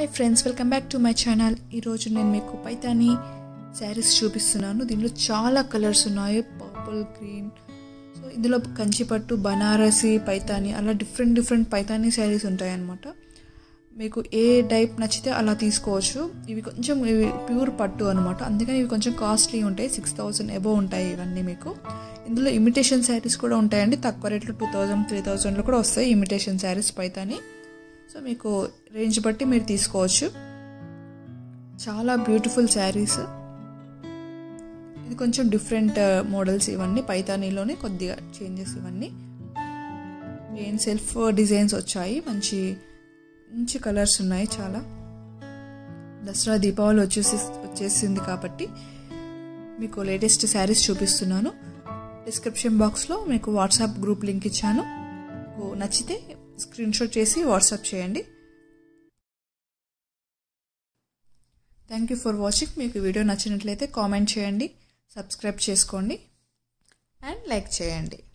hi friends welcome back to my channel ఈరోజు నేను మీకు పైతాని శారీస్ చూపిస్తున్నాను దీనిలో చాలా కలర్స్ ఉన్నాయి పర్పుల్ గ్రీన్ సో ఇందులో కంచిపట్టు బనారసి పైతాని అలా డిఫరెంట్ డిఫరెంట్ పైతాని శారీస్ ఉంటాయి అన్నమాట మీకు ఏ టైప్ నచ్చితే అలా తీసుకోవచ్చు ఇవి కొంచెం ఇవి ప్యూర్ పట్టు అనమాట అందుకని ఇవి కొంచెం కాస్ట్లీ ఉంటాయి సిక్స్ థౌసండ్ ఎబో ఉంటాయి ఇవన్నీ మీకు ఇందులో ఇమిటేషన్ శారీస్ కూడా ఉంటాయండి తక్కువ రేట్లో టూ థౌజండ్ త్రీ థౌజండ్లో కూడా వస్తాయి ఇమిటేషన్ శారీస్ పైతాని సో మీకు రేంజ్ బట్టి మీరు తీసుకోవచ్చు చాలా బ్యూటిఫుల్ శారీస్ ఇది కొంచెం డిఫరెంట్ మోడల్స్ ఇవన్నీ పైతానీలోనే కొద్దిగా చేంజెస్ ఇవన్నీ మెయిన్ సెల్ఫ్ డిజైన్స్ వచ్చాయి మంచి మంచి కలర్స్ ఉన్నాయి చాలా దసరా దీపావళి వచ్చేసి వచ్చేసింది కాబట్టి మీకు లేటెస్ట్ శారీస్ చూపిస్తున్నాను డిస్క్రిప్షన్ బాక్స్లో మీకు వాట్సాప్ గ్రూప్ లింక్ ఇచ్చాను నచ్చితే స్క్రీన్ షాట్ చేసి వాట్సాప్ చేయండి థ్యాంక్ యూ ఫర్ వాచింగ్ మీకు వీడియో నచ్చినట్లయితే కామెంట్ చేయండి సబ్స్క్రైబ్ చేసుకోండి అండ్ లైక్ చేయండి